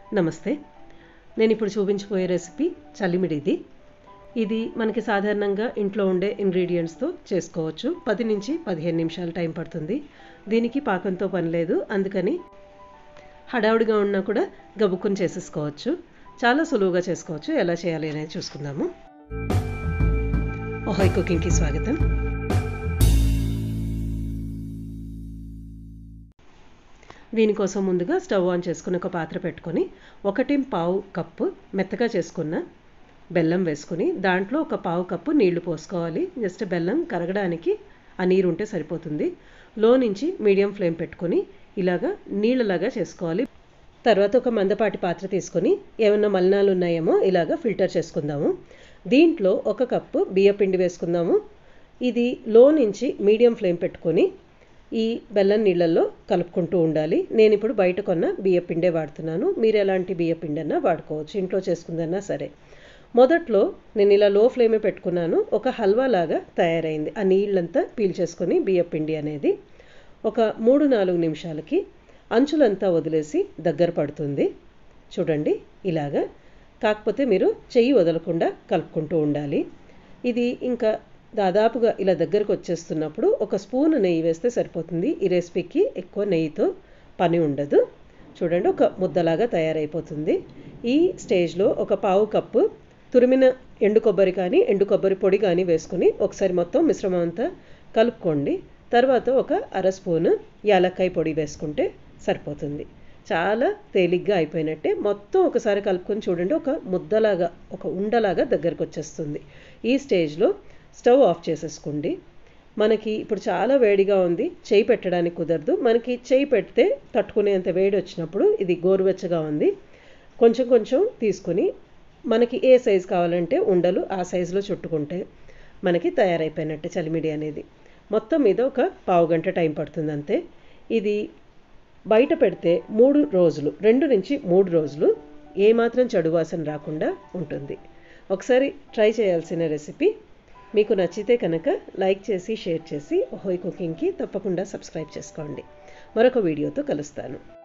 నమస్తే నేను ఇప్పుడు చూపించబోయే రెసిపీ చలిమిడిది ఇది మనకి సాధారణంగా ఇంట్లో ఉండే ఇంగ్రీడియంట్స్తో చేసుకోవచ్చు పది నుంచి పదిహేను నిమిషాలు టైం పడుతుంది దీనికి పాకంతో పని లేదు అందుకని హడావుడిగా ఉన్నా కూడా గబుక్కుని చేసేసుకోవచ్చు చాలా సులువుగా చేసుకోవచ్చు ఎలా చేయాలి అనేది చూసుకుందాము ఓహోయ్ కుకింగ్కి స్వాగతం దీనికోసం ముందుగా స్టవ్ ఆన్ చేసుకుని ఒక పాత్ర పెట్టుకొని ఒకటి పావు కప్పు మెత్తగా చేసుకున్న బెల్లం వేసుకుని దాంట్లో ఒక పావు కప్పు నీళ్లు పోసుకోవాలి జస్ట్ బెల్లం కరగడానికి ఆ నీరు ఉంటే సరిపోతుంది లో నుంచి మీడియం ఫ్లేమ్ పెట్టుకొని ఇలాగా నీళ్ళలాగా చేసుకోవాలి తర్వాత ఒక మందపాటి పాత్ర తీసుకొని ఏమైనా మలినాలు ఉన్నాయేమో ఇలాగా ఫిల్టర్ చేసుకుందాము దీంట్లో ఒక కప్పు బియ్యపిండి వేసుకుందాము ఇది లో నుంచి మీడియం ఫ్లేమ్ పెట్టుకొని ఈ బెల్లం నీళ్ళల్లో కలుపుకుంటూ ఉండాలి నేను ఇప్పుడు బయట కొన్న బియ్యపిండే వాడుతున్నాను మీరు ఎలాంటి బియ్యపిండి అన్నా వాడుకోవచ్చు ఇంట్లో చేసుకుందన్నా సరే మొదట్లో నేను ఇలా లో ఫ్లేమే పెట్టుకున్నాను ఒక హల్వా లాగా తయారైంది ఆ నీళ్ళంతా పీల్చేసుకొని బియ్యపిండి అనేది ఒక మూడు నాలుగు నిమిషాలకి అంచులంతా వదిలేసి దగ్గర పడుతుంది చూడండి ఇలాగా కాకపోతే మీరు చెయ్యి వదలకుండా కలుపుకుంటూ ఉండాలి ఇది ఇంకా దాదాపుగా ఇలా దగ్గరకు వచ్చేస్తున్నప్పుడు ఒక స్పూన్ నెయ్యి వేస్తే సరిపోతుంది ఈ రెసిపీకి ఎక్కువ నెయ్యితో పని ఉండదు చూడండి ఒక ముద్దలాగా తయారైపోతుంది ఈ స్టేజ్లో ఒక పావు కప్పు తురిమిన ఎండు కొబ్బరి కానీ ఎండు కొబ్బరి పొడి కానీ వేసుకుని ఒకసారి మొత్తం మిశ్రమం అంతా కలుపుకోండి తర్వాత ఒక అర స్పూను యాలక్కాయ పొడి వేసుకుంటే సరిపోతుంది చాలా తేలిగ్గా అయిపోయినట్టే మొత్తం ఒకసారి కలుపుకొని చూడండి ఒక ముద్దలాగా ఒక ఉండలాగా దగ్గరకు వచ్చేస్తుంది ఈ స్టేజ్లో స్టవ్ ఆఫ్ చేసేసుకోండి మనకి ఇప్పుడు చాలా వేడిగా ఉంది చేయి పెట్టడానికి కుదరదు మనకి చేయి పెడితే తట్టుకునేంత వేడి వచ్చినప్పుడు ఇది గోరువెచ్చగా ఉంది కొంచెం కొంచెం తీసుకొని మనకి ఏ సైజు కావాలంటే ఉండలు ఆ సైజులో చుట్టుకుంటే మనకి తయారైపోయినట్టే చలిమిడి అనేది మొత్తం మీద ఒక పావు గంట టైం పడుతుంది అంతే ఇది బయట పెడితే మూడు రోజులు రెండు నుంచి మూడు రోజులు ఏమాత్రం చెడు వాసన రాకుండా ఉంటుంది ఒకసారి ట్రై చేయాల్సిన రెసిపీ మీకు నచ్చితే కనుక లైక్ చేసి షేర్ చేసి హోయ్ కుకింగ్కి తప్పకుండా సబ్స్క్రైబ్ చేసుకోండి మరొక వీడియోతో కలుస్తాను